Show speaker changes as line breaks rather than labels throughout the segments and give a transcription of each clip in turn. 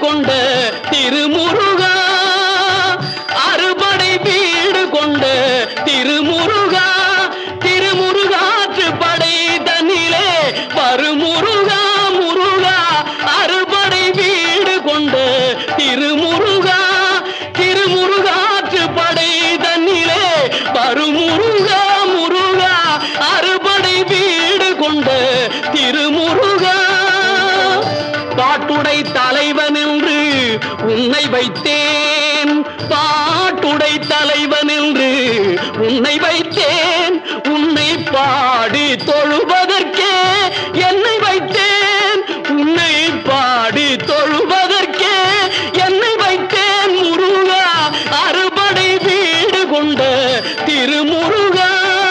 கொண்ட திருமுருகா அறுபடை வீடு கொண்ட திருமுருகா திருமுருகாற்று படை தன்னிலே வருமுருகா முருகா அறுபடை வீடு கொண்ட திருமுருகா திருமுருகாற்று படை தன்னிலே வருமுருகா முருகா அறுபடை வீடு கொண்ட திருமுருகா பாட்டுடை தலைவன் என்று உன்னை வைத்தேன் பாட்டுடை தலைவன் என்று உன்னை வைத்தேன் உன்னை பாடி தொழுவதற்கே என்னை வைத்தேன் உன்னை பாடி தொழுவதற்கே என்னை வைத்தேன் முருகா அறுபடை வீடு கொண்ட திருமுருகா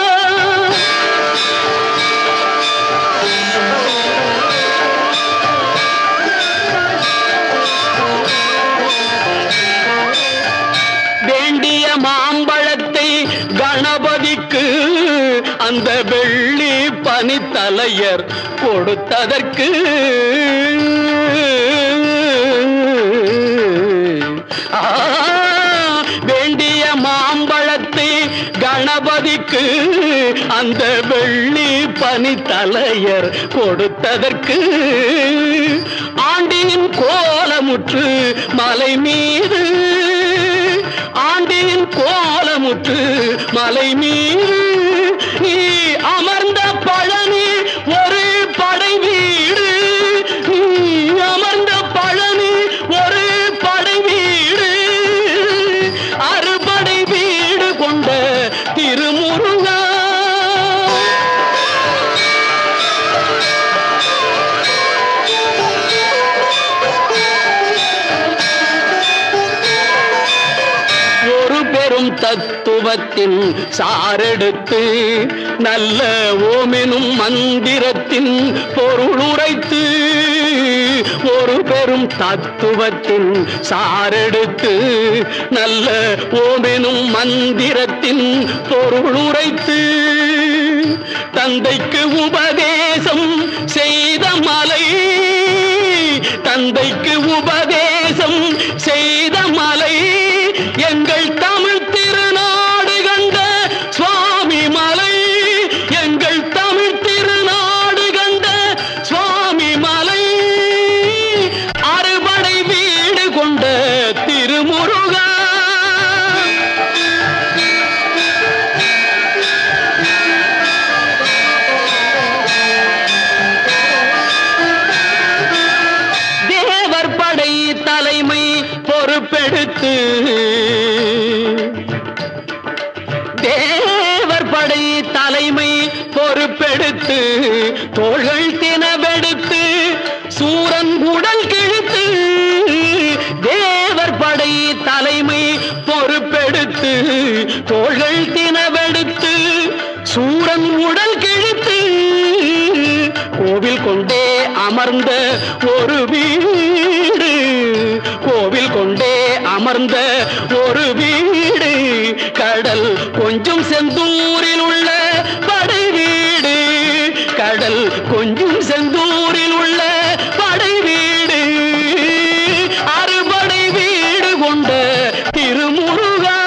வேண்டிய மாம்பழத்தை கணபதிக்கு அந்த வெள்ளி பனித்தலையர் கொடுத்ததற்கு ஆ, வேண்டிய மாம்பழத்தை கணபதிக்கு அந்த வெள்ளி பனித்தலையர் கொடுத்ததற்கு ஆண்டியின் கோலமுற்று மலை மீது ஆண்டியின் கோலமுற்று மலை மீது நீ அமர்ந்த பழனி ஒரு படை வீடு நீ அமர்ந்த பழனி ஒரு படை வீடு அறுபடை வீடு கொண்ட திருமுருகா ஒரு பெரும் தத்துவத்தின் சாரெடுத்து நல்ல ஓமெனும் மந்திரத்தின் பொருள் உரைத்து ஒரு பெரும் தத்துவத்தின் சாரெடுத்து நல்ல ஓமெனும் மந்திரத்தின் பொருள் உரைத்து தந்தைக்கு உபதேசம் செய்த மலை தந்தைக்கு உபதேசம் செய்த மலை எங்கள் தமிழ் திருநாடு கண்ட சுவாமி மலை எங்கள் தமிழ் திருநாடு கண்ட சுவாமி மலை அறுபடை வீடு கொண்ட திருமுருகா தேவர் படை தலைமை பொறுப்பெடுத்து தேவர் படை தலைமை பொறுப்பெடுத்து தோள்கள் தினவெடுத்து சூரன் உடல் கிழித்து தேவர் படை தலைமை பொறுப்பெடுத்து தோள்கள் தினவெடுத்து சூரன் உடல் கிழித்து கோவில் கொண்டே அமர்ந்த ஒரு வீடு கோவில் கொண்டே அமர்ந்த ஒரு வீடு கடல் கொஞ்சம் செந்தூரில் உள்ள படை வீடு கடல் கொஞ்சம் செந்தூரில் உள்ள படை வீடு அறுபடை வீடு கொண்ட திருமுருகா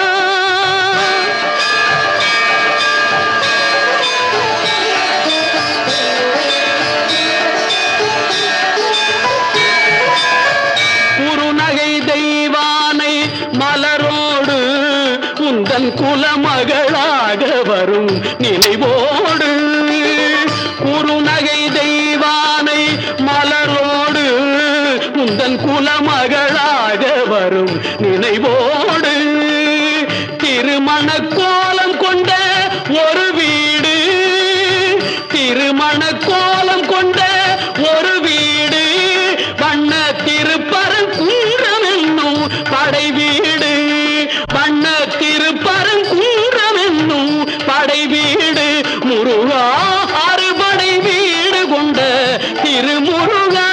குறுநகை தெய்வானை மலரோடு உந்தன் குலமகளாக வரும் நினைவோடு குறுநகை தெய்வானை மலரோடு உந்தன் குலமகளாக வரும் நினைவோடு திருமண கோலம் கொண்ட ஒரு வீடு திருமண கோலம் கொண்ட ஒரு வீடு வண்ண திருப்பரங்குன்றம் என்னும் படை வீடு வண்ண திருப்பரங்குன்றம் என்னும் படை வீடு முருகா அறுபடை வீடு கொண்ட திருமுருகா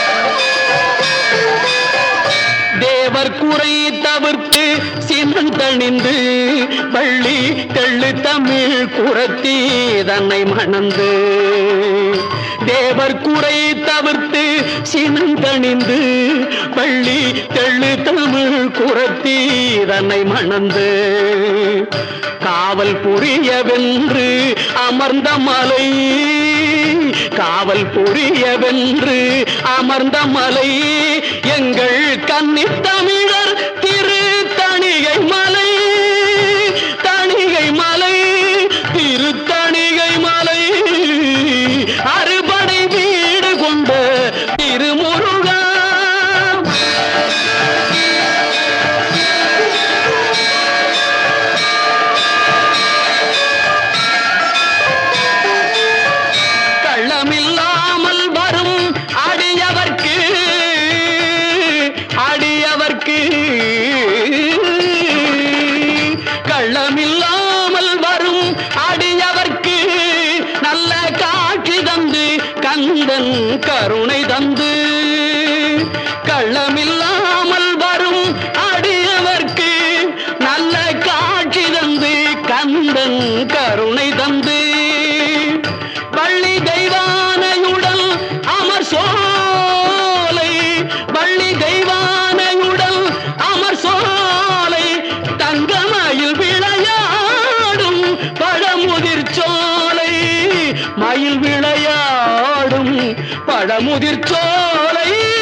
தேவர் குறை தவிர்த்து சினந்தளி தணிந்து வள்ளி தெள்ளு தமிழ் குரத்தி தன்னை மணந்து தேவர் குறை தவிர்த்து சினந்தணிந்து வள்ளி தெள்ளு தமிழ் குரத்தி தன்னை மணந்து காவல் புரியவென்று அமர்ந்த மலை காவல் புரியவென்று அமர்ந்த மலை எங்கள் கன்னித் தமிழர் திரு தணிகை மலை தணிகை மலை திரு தணிகை மலை அறுபடை வீடு கொண்ட திருமுருகா கள்ளமில்லாமல் வரும் அடியவர்க்கு அடியவர்க்கு கள்ளமில்லாமல் வரும் அடியவர்க்கு நல்ல காட்சி தந்து கந்தன் கருணை தந்து கள்ளமில்லாமல் வரும் அடியவர்க்கு நல்ல காட்சி தந்து கந்தன் கருணை தந்து வள்ளி தெய்வானையுடல் அமர் சோலை வள்ளி தெய்வானையுடல் அமர் சோலை தங்கமயில் விளையாடும் பழமுதிர் சோலை மயில் விளையாடும் பழமுதிர் சோலை